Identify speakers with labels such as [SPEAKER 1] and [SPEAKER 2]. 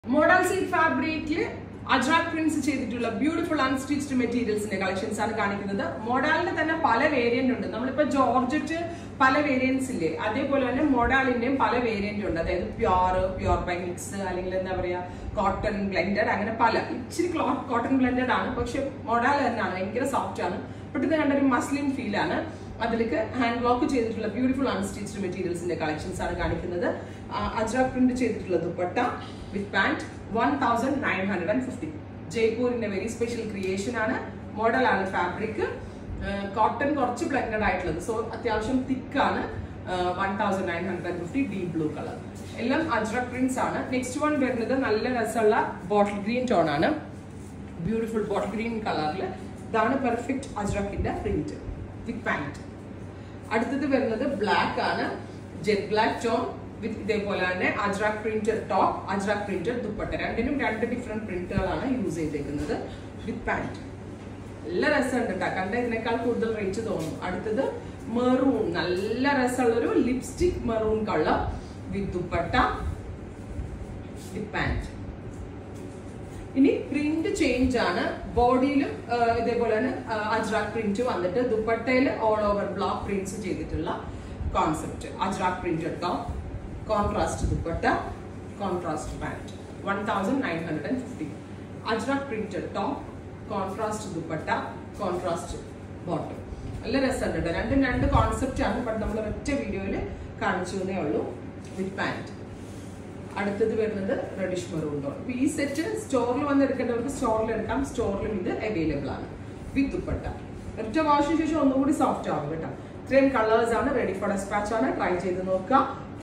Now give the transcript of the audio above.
[SPEAKER 1] model silk ഫാബ്രിക്കില് ajrak prints ചെയ്തിട്ടുള്ള beautiful unstitched മെറ്റീരിയൽസിന്റെ കളക്ഷൻസ് ആണ് കാണിക്കുന്നത് മോഡാലിന്റെ തന്നെ പല വേരിയന്റ് ഉണ്ട് നമ്മളിപ്പോ ജോർജറ്റ് പല വേരിയൻസ് ഇല്ലേ അതേപോലെ തന്നെ മോഡാലിന്റെയും പല വേരിയന്റ് ഉണ്ട് അതായത് പ്യോർ പ്യോർ ബൈ മിക്സ് അല്ലെങ്കിൽ എന്താ പറയാ കോട്ടൺ ബ്ലെൻഡഡ് അങ്ങനെ പല ഇച്ചിരി ക്ലോത്ത് കോട്ടൺ ബ്ലെൻഡഡ് ആണ് പക്ഷെ മോഡാൽ തന്നെയാണ് ഭയങ്കര സോഫ്റ്റ് ആണ് പെട്ടെന്ന് കണ്ടൊരു മസ്ലിൻ ഫീൽ ആണ് അതിലേക്ക് ഹാൻഡ് ബ്ലോക്ക് ചെയ്തിട്ടുള്ള ബ്യൂട്ടിഫുൾ അൺസ്റ്റിച്ച്ഡ് മെറ്റീരിയൽസിന്റെ കളക്ഷൻസ് ആണ് കാണിക്കുന്നത് അജ്രാക് പ്രിന്റ് ചെയ്തിട്ടുള്ള dupatta with pant one thousand nine hundred and fifty ജയ്പൂരിന്റെ വെരി സ്പെഷ്യൽ ക്രിയേഷൻ ആണ് മോഡലാണ് ഫാബ്രിക് കോട്ടൺ കുറച്ച് ബ്ലെൻഡഡ് ആയിട്ടുള്ളത് സോ അത്യാവശ്യം തിക്കാണ് one thousand nine hundred fifty deep blue colour എല്ലാം അജ്രക് പ്രിന്റ്സ് ആണ് നെക്സ്റ്റ് വൺ വരുന്നത് നല്ല രസമുള്ള ബോട്ടിൽ ഗ്രീൻ ടോൺ ആണ് ബ്യൂട്ടിഫുൾ ബോട്ടിൽ ഗ്രീൻ കളറിൽ ഇതാണ് പെർഫെക്റ്റ് അജ്രക്കിന്റെ പ്രിന്റ് വിത്ത് പാന്റ് അടുത്തത് വരുന്നത് ബ്ലാക്ക് ആണ് ജെറ്റ് ബ്ലാക്ക് ടോൺ വിത്ത് ഇതേപോലെ തന്നെ ajrak print top ajrak print dupatta രണ്ടിനും രണ്ട് ഡിഫറെന്റ് പ്രിന്റുകളാണ് യൂസ് ചെയ്തേക്കുന്നത് വിത്ത് പാന്റ് നല്ല രസമുണ്ട് കേട്ടോ കണ്ട ഇതിനേക്കാൾ കൂടുതൽ റേറ്റ് തോന്നും അടുത്തത് മെറൂൺ നല്ല രസമുള്ളൊരു lipstick maroon colour with dupatta with pant ഇനി പ്രിന്റ് ചേഞ്ച് ആണ് ബോഡിയിലും ഇതേപോലെ തന്നെ അജ്രാക് പ്രിന്റ് വന്നിട്ട് ദുപ്പട്ടയിൽ ഓൾ ഓവർ ബ്ലോക്ക് പ്രിന്റ്സ് ചെയ്തിട്ടുള്ള concept ajrak print top contrast dupatta contrast pant one thousand nine hundred and fifty ajrak print top contrast dupatta contrast bottom നല്ല രസമുണ്ട് കേട്ടോ രണ്ടും രണ്ട് കോൺസെപ്റ്റ് ആണ് ബട്ട് നമ്മൾ ഒറ്റ വീഡിയോയിൽ കാണിച്ചു എന്നേ ഉള്ളൂ വിത്ത് പാന്റ് അടുത്തത് വരുന്നത് റെഡിഷ് മെറൂൺ ടോൺ അപ്പൊ ഈ സെറ്റ് സ്റ്റോറിൽ വന്ന് എടുക്കേണ്ടവർക്ക് സ്റ്റോറിൽ എടുക്കാം സ്റ്റോറിലും ഇത് അവൈലബിൾ ആണ് വിത്ത് ദുപ്പട്ട ഒറ്റ വാഷിന് ശേഷം ഒന്നുകൂടി സോഫ്റ്റ് ആവും കേട്ടോ ഇത്രയും കളേഴ്സ് ആണ് റെഡി ഫോർ ഡെസ്പാച്ച് ആണ് ട്രൈ ചെയ്ത് നോക്കുക